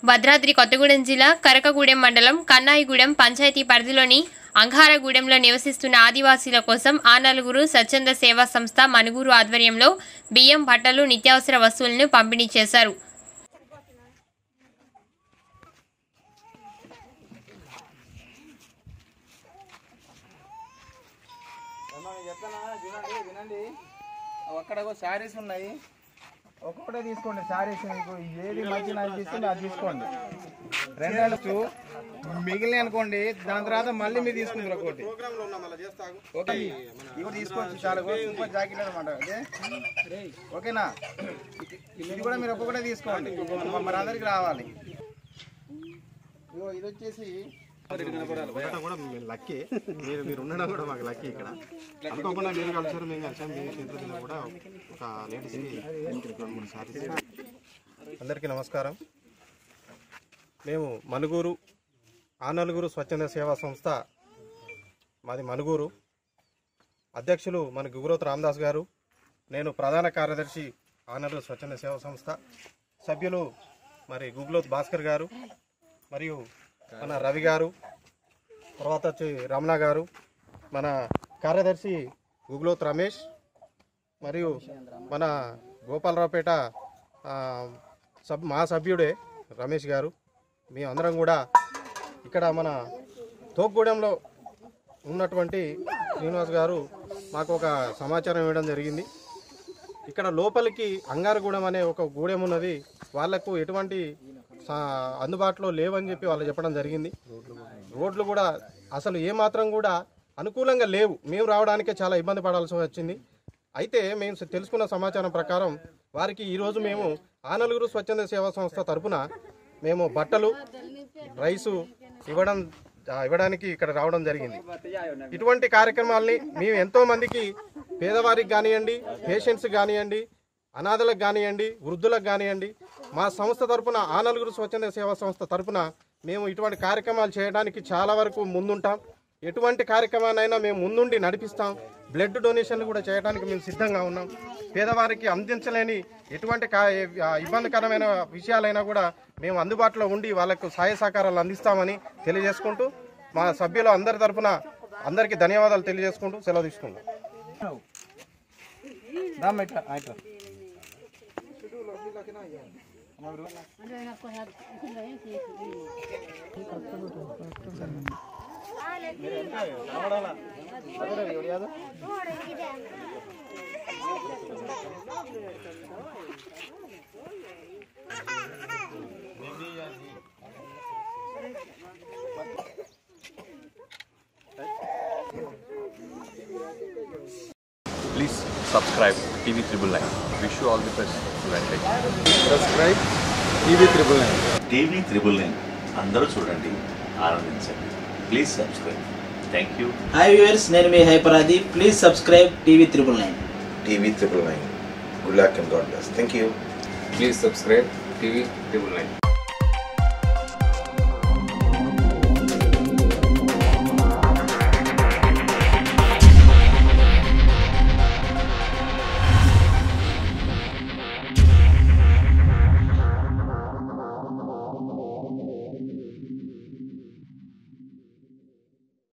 భద్రాద్రి కొత్తగూడెం జిల్లా కరకగూడెం మండలం కన్నాయిగూడెం పంచాయతీ పరిధిలోని అంగారగూడెంలో నివసిస్తున్న ఆదివాసీల కోసం ఆ నలుగురు స్వచ్ఛంద సేవా సంస్థ మనుగురు ఆధ్వర్యంలో బియ్యం బట్టలు నిత్యావసర వస్తువులను పంపిణీ చేశారు అమ్మా, నేను చెప్తానా వినండి వినండి అక్కడ శారీస్ ఉన్నాయి ఒక్కొక్కటే తీసుకోండి శారీస్ మీకు ఏది మంచి నాకు తీసుకుంటే అది తీసుకోండి రెండేళ్ళు మిగిలిన అనుకోండి దాని తర్వాత మళ్ళీ మీరు తీసుకుంటారు ఒక్కొక్కటి ఓకే ఇవి తీసుకోవచ్చు చాలా సూపర్ జాకెట్ అనమాట అదే ఓకేనా ఇది కూడా మీరు ఒక్కొక్కటే తీసుకోండి మరి అందరికి రావాలి ఇగో ఇది వచ్చేసి ఉండటం కూడా మేము లక్కీ మీరు మీరు ఉండడం కూడా మాకు లక్కీ ఇక్కడ అనుకోకుండా మీరు కలిసారు మేము కలిసాం మీ చేతుల్లో కూడా ఒక లేడీస్కి రెండు మూడు సారీస్ అందరికీ నమస్కారం మేము మనుగూరు ఆ నలుగురు స్వచ్ఛంద సేవా సంస్థ మాది మనుగూరు అధ్యక్షులు మన గుగురోత్ రామదాస్ గారు నేను ప్రధాన కార్యదర్శి ఆ నలుగురు స్వచ్ఛంద సేవా సంస్థ సభ్యులు మరి గుగులోత్ భాస్కర్ గారు మరియు మన రవి గారు తర్వాత వచ్చి రమణ గారు మన కార్యదర్శి గుగ్లోత్ రమేష్ మరియు మన గోపాలరావుపేట ఆ, సబ్ మా సభ్యుడే రమేష్ గారు మేమందరం కూడా ఇక్కడ మన తోపుగూడెంలో ఉన్నటువంటి శ్రీనివాస్ గారు మాకు ఒక సమాచారం ఇవ్వడం జరిగింది ఇక్కడ లోపలికి అంగారగూడెం అనే ఒక గూడెం ఉన్నది వాళ్లకు ఎటువంటి సా- అందుబాటులో లేవని చెప్పి వాళ్ళు చెప్పడం జరిగింది రోడ్లు కూడా అసలు ఏమాత్రం కూడా అనుకూలంగా లేవు మేము రావడానికే చాలా ఇబ్బంది పడాల్సి వచ్చింది అయితే మేము తెలుసుకున్న సమాచారం ప్రకారం వారికి ఈరోజు మేము ఆ నలుగురు స్వచ్ఛంద సేవా సంస్థ తరపున మేము బట్టలు రైసు ఇవ్వడం ఆ, ఇవ్వడానికి ఇక్కడ రావడం జరిగింది ఇటువంటి కార్యక్రమాల్ని మేము ఎంతో మందికి పేదవారికి కానివ్వండి పేషెంట్స్ కానివ్వండి అనాథలకు కానివ్వండి వృద్ధులకు కానివ్వండి మా సంస్థ తరపున ఆ నలుగురు స్వచ్ఛంద సేవా సంస్థ తరపున మేము ఇటువంటి కార్యక్రమాలు చేయడానికి చాలా వరకు ముందుంటాం ఎటువంటి కార్యక్రమాన్నైనా మేము ముందుండి నడిపిస్తాం బ్లడ్ డొనేషన్లు కూడా చేయడానికి మేము సిద్ధంగా ఉన్నాం పేదవారికి అందించలేని ఎటువంటి కా- ఆ, ఇబ్బందికరమైన విషయాలైనా కూడా మేము అందుబాటులో ఉండి వాళ్ళకు సహాయ సహకారాలు అందిస్తామని తెలియజేసుకుంటూ మా సభ్యులు అందరి తరపున అందరికీ ధన్యవాదాలు తెలియజేసుకుంటూ సెలవు తీసుకుంటాం రామ్ ఇట్లా ఇట్లా Please subscribe TV Triple Nine. Wish you all the best. Venkat. Subscribe TV triple nine TV triple nine అందరూ చూడండి ఆనందించండి please subscribe thank you hi viewers నేను మీ హైపరాది please subscribe TV triple nine TV triple nine. Good luck and God bless. Thank you. Please subscribe TV Triple Nine.